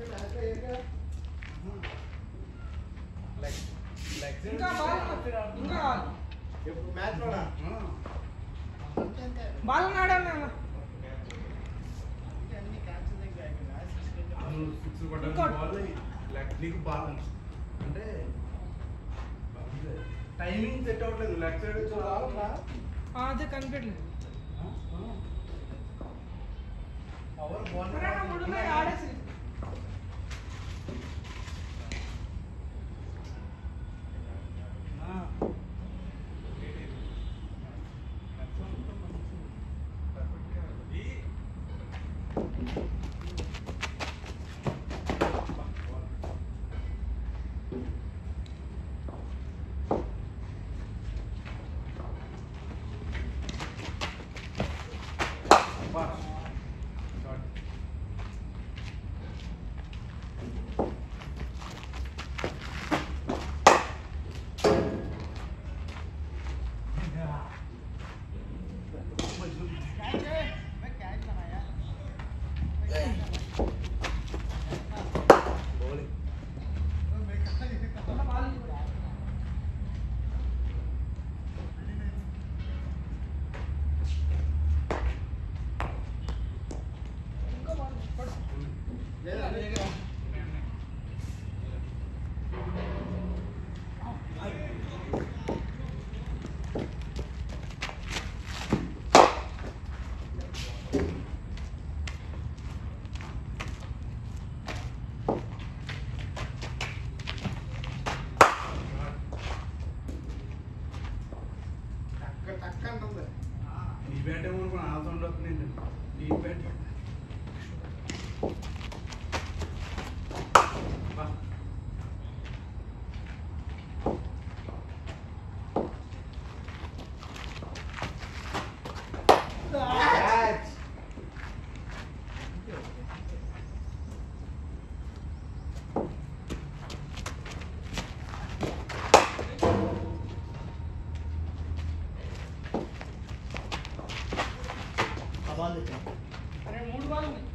ఇంకా బాల్ ఇంకా మ్యాచ్ లోనా బాల్ ఆడాను నేను సిక్స్ కొట్టడానికి ఇంకోటి. బాల్ లెగ్ నీకు బాల్ అంటే టైమింగ్ సెట్ అవ్వట్లేదు లెగ్ సైడ్ బాగుందా ఆ, అదే కనిపించలేదు పవర్ బాల్ అరే, నా మూడు ఉన్నాయి, ఆడేసి ఉన్న బాల్ ఇది. ఇంకో బాల్ పడు. లేదా నీ దగ్గర టక్క టక్క అంటుంది నీ బ్యాట్ ఏమో అనుకున్నా ఆ సౌండ్ వస్తుంది నీ బ్యాట్ బా. క్యాచ్ అబాల్ అరే మూడు బాల్ ఉన్నాయి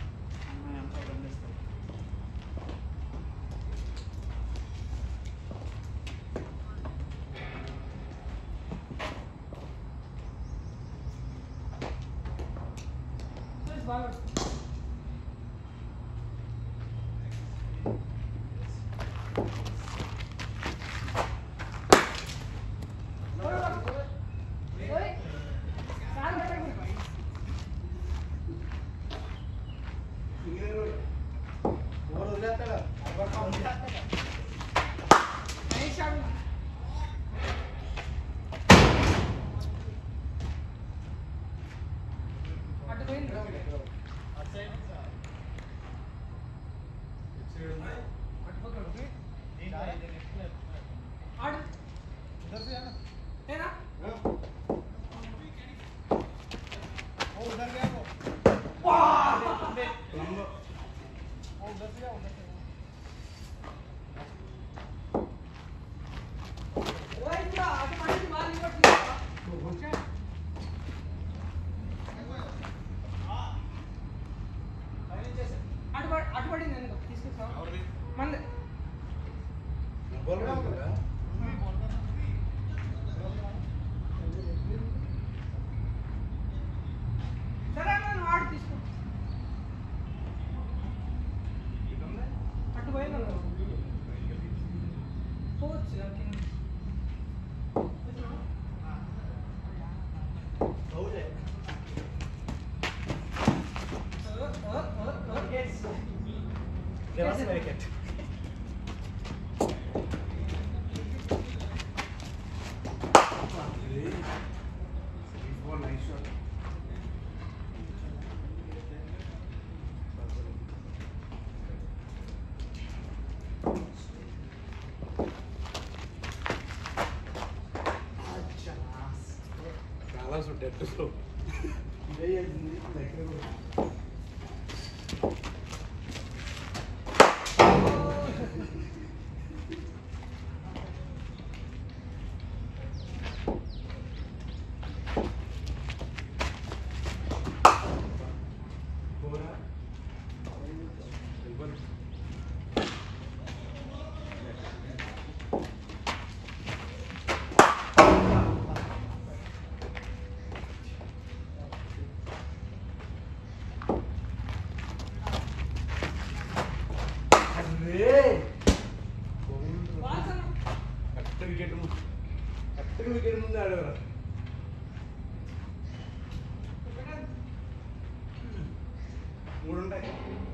సురేష్ బాల్ పడు. ఓయ్. కాలు పెట్టకు. ఓవర్ వదిలేస్తాడా అబ్బా వదిలేస్తాడా నైస్ షాట్ అటు పోయింది అటు పక్కన ఓకే ఆడు ఏనా లంబ. ఓయ్ ఇంకా అటు పడింది బాల్ ఇవ్వట్లేదు అటు పడి అటు పడింది ఎందుకు తీసుకొస్తావా మంది నా బాల్ కొడుతుందా? సరే అన్న నువ్వు ఆడు తీసుకో ఇటుందా? అటు పోయింది అన్న పోవచ్చు ఆ కింద అవులే ఓ, ఓ, ఓ, ఓ. రివర్స్ వికెట్ ఇది ఈ బాల్ నైస్ షాట్ చాలా సో డెడ్ సో ఇదే చేసింది దగ్గర కూడా. పోరా. వెళ్ళిపోరు. వాసన. కరెక్ట్ వికెట్ ముందు కరెక్ట్ వికెట్ ముందు ఆడేవారు పెట్టండి. మూడు ఉంటాయి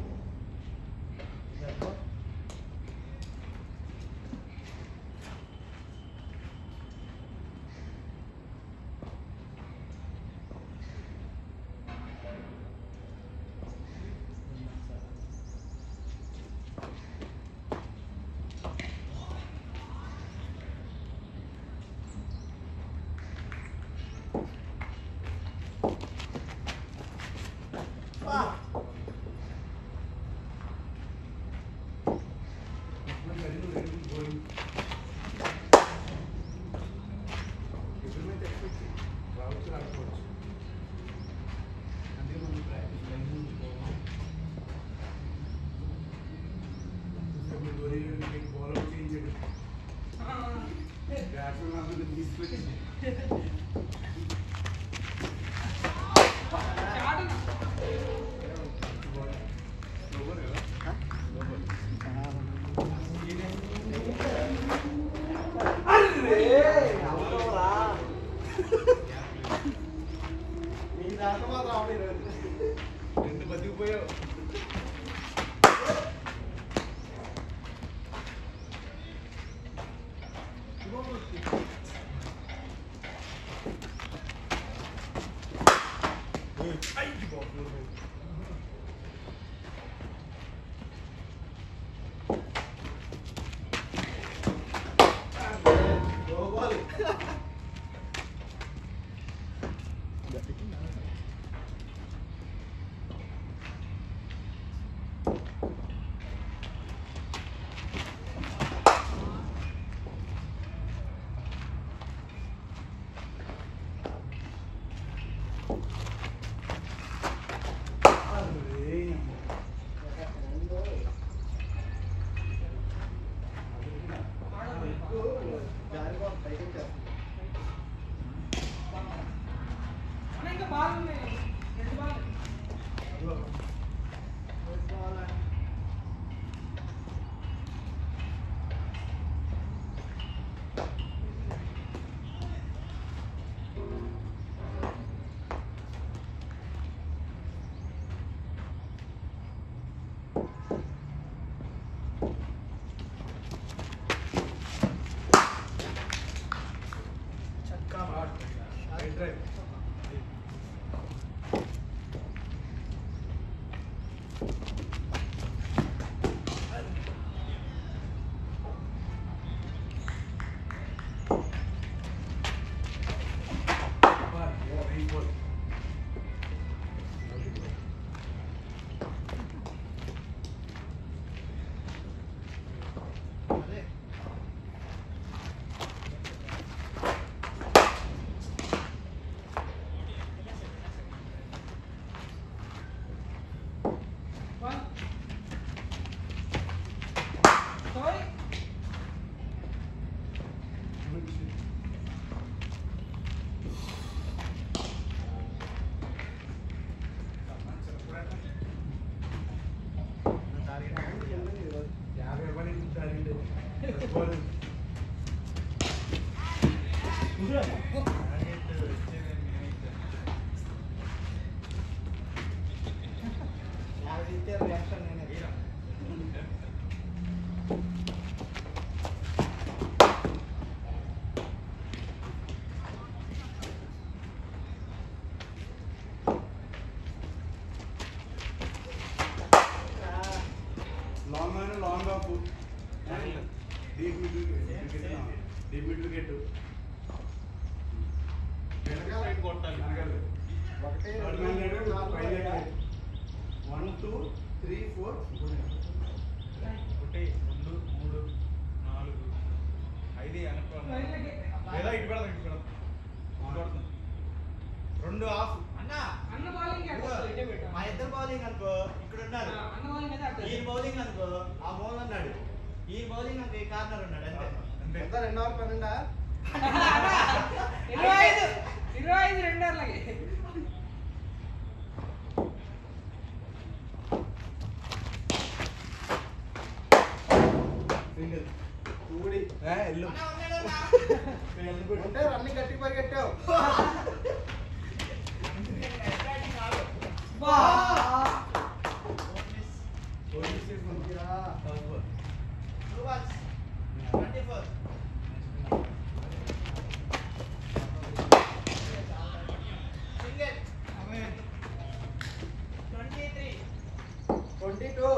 రావచ్చు రాకపోవచ్చు అందుకే మనం ప్రాక్టీస్ లైన్ నుంచి పోవాలి చూస్తే ధోని మీకు బౌలర్ చేంజ్ చేయడం ఆ, బ్యాట్స్మెన్ మాత్రం తీసుకొచ్చి షాట్ అన్న. లోపల కదా లోపల మీ దాంట్లో మాత్రం ఆడలేదు రెండు బతికిపోయావు అయ్యి బాబు లోపలి అరే జారిపోతుంది పైకి వచ్చేస్తుంది అన్న, ఇంకా బాల్ ఉన్నాయి. రెండు బాల్. చక్కా బాట్ రైట్ రైట్ అదే బాల్. సారీ. యాభై రూపాయలు ఇచ్చారండి బాల్ యాభై ఇస్తే రియాక్షన్ నేనే లాంగ్ అయినా long off deep mid wicket deep mid wicket ఒకటి వన్ టూ త్రీ ఫోర్ ఒకటి రెండు మూడు నాలుగు ఐదు అనుకోండి లైన్లకి. లేదా ఇటు పెడదాం ఇటు పెడదాం ఇటు పెడదాం. రెండు ఆఫ్ అన్న అన్న బౌలింగ్ ఇదిగో, ఇటే పెట్టాం. మా ఇద్దరు బౌలింగ్ అనుకో ఇక్కడ ఉన్నారు ఆ, అన్న బౌలింగ్ అయితే అట్లా. ఈ బౌలింగ్ అనుకో ఆ మూల ఉన్నాడు ఈ బౌలింగ్ అనుకో ఈ కార్నర్ ఉన్నాడు అంతే అంతే ఎంత రెండు అవర్ పన్నెండా ఇరవై ఐదు ఇరవై ఐదు రెండర్లకి ఆ సింగిల్ ఊడి ఏ, ఎల్లు ఉంటే రన్నింగ్ గట్టి పరిగెట్టావు బా ట్వంటీ టూ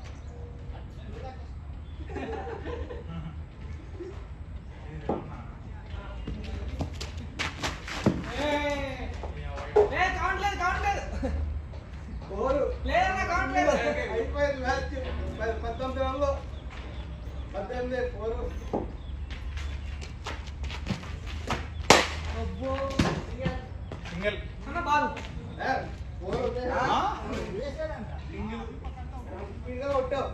ఏ కౌంట్లేదు కౌంట్లేదు ఫోర్ లేదన్నా కౌంట్లేదు అయిపోయింది మ్యాచ్ ప- పద్దెనిమిది రన్లు పద్దెనిమిది ఫోర్ అబ్బో సింగిల్ అన్న బాల్ ఫోర్ వచ్చాయి ఆ? సింగిల్ స్పీడ్గా కొట్టావు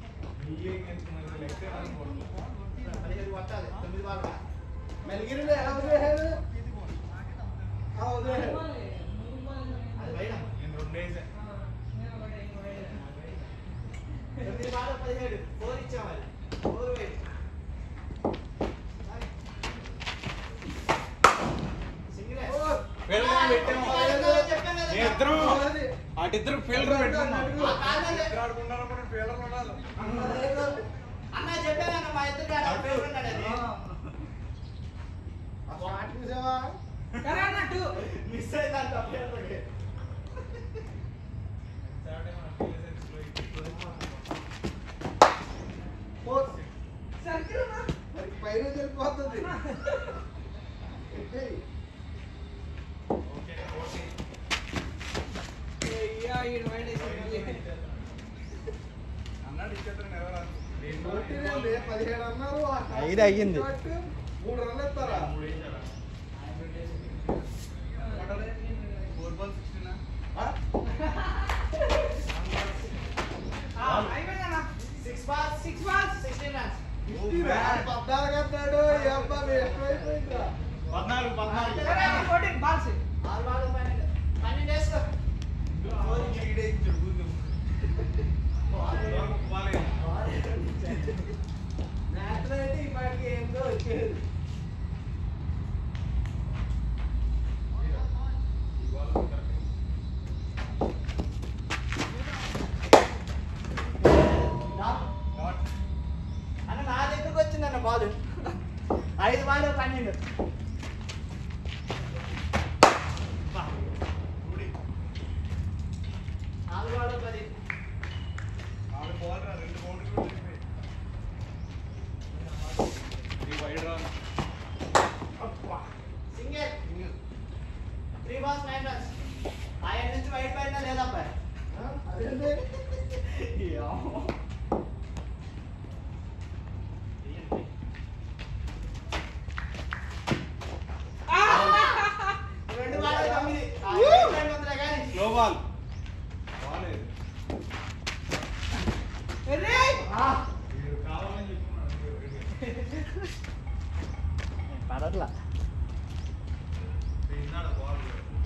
పదిహేడు కొట్టాలి తొమ్మిది బాగా మెలిగిరిలో ఎలా వదిలేసాడు ఆ, వదిలేసాడు అది పైన నేను రెండు వేసా తొమ్మిది బాగా పదిహేడు ఫోర్ ఇచ్చాం అది ఫోర్ వైపు సింగిల్ ఫీల్డర్ పెట్టాము చెప్పాను కదా. మీ ఇద్దరం అది. అటిద్దరు ఫీల్డర్ పెట్టుకున్నాం ఆ కాదు. ఇద్దరు ఆడుకుంటారు మనం ఫీల్డర్ ఉండాలి అన్న చెప్పానన్న మా ఇద్దరు కాడ అటు. ఫేవరెట్ ఉన్నాడు అది. ఆ షాట్ చూసావా? సరే అన్న టూ మిస్ అయిందంట ఫేవరెట్. ఫోర్. సర్కిల్ అన్న మరి పైన వెళ్ళిపోతుంది ఎట్టేయ్. అయ్యా ఈడు వైడ్ వేసాడు అన్నాడు ఇచ్చేద్దరు నెరవేరాలి కొట్టినండి, పదిహేడు అన్నారు ఆ షాట్ ఐదు అయ్యింది. షాట్ మూడు రన్లు ఎత్తారా మూడు వేసారా ఫోర్ బాల్ సిక్స్టీనా ఆ? అయిపోయిందన్న six balls six balls sixteen runs ఇష్టిరా, పద్నాలుగు అన్నాడు ఈ అబ్బాయి ఎక్కువైపోయిందిరా పద్నాలుగు పద్నాలుగు సరే అన్న ఫోర్టీన్ బాల్స్ ఆరు బాల్ పన్నెండు పన్నెండు వేసుకో మ్యాచ్లో అయితే ఈ పాటికి ఏందో వచ్చేది అన్న నా దగ్గరకు వచ్చిందన్న బాల్ ఐదు బాల్ పన్నెండు నాలుగు బాల్ పది single three balls nine runs ఆయన నుంచి వైట్ పడినా లేదబ్బా రెండు బాల్ తొమ్మిది ఆ, రెండు వందలే కానీ స్లో బాల్ బాల్ రే ఆ, వీడు కావాలని చెప్తున్నాడు పడట్లా తిన్నాడు బాల్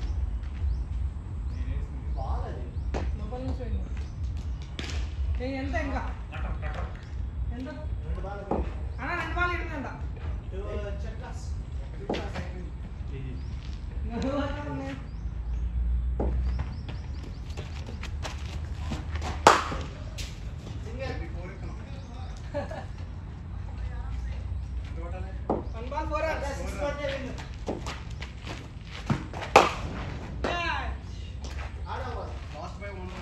నేనేసింది బాల్ అది మొబైల్ నుంచి పోయింది ఏ, ఎంత ఇంకా కటర్ కటర్ ఎంత రెండు బాల్ అన్న రెండు బాల్ ఇరుందంట చెక్లాస్ సింగిల్ వన్ బాల్ ఫోర్ అదే సిక్స్ కొట్టే విన్ను. ఆడో బాల్ లాస్ట్ బై వన్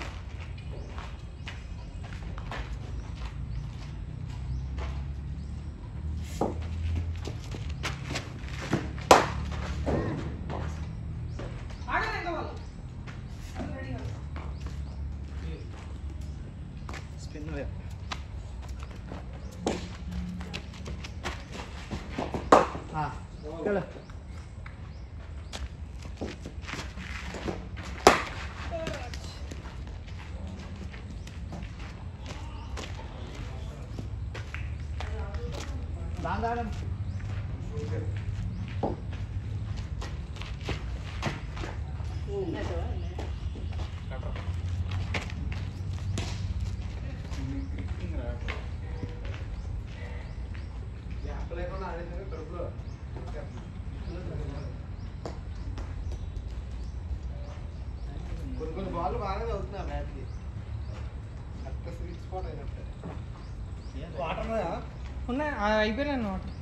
ఆగండి ఇంకా బాల్ రెడీ స్పిన్ ఇక్కడ దాందాడం కటర్ క్రిక్కింగ్ రా వాటర్ ఉన్నదా ఉన్నాయి ఆ, అయిపోయినాయి వాటర్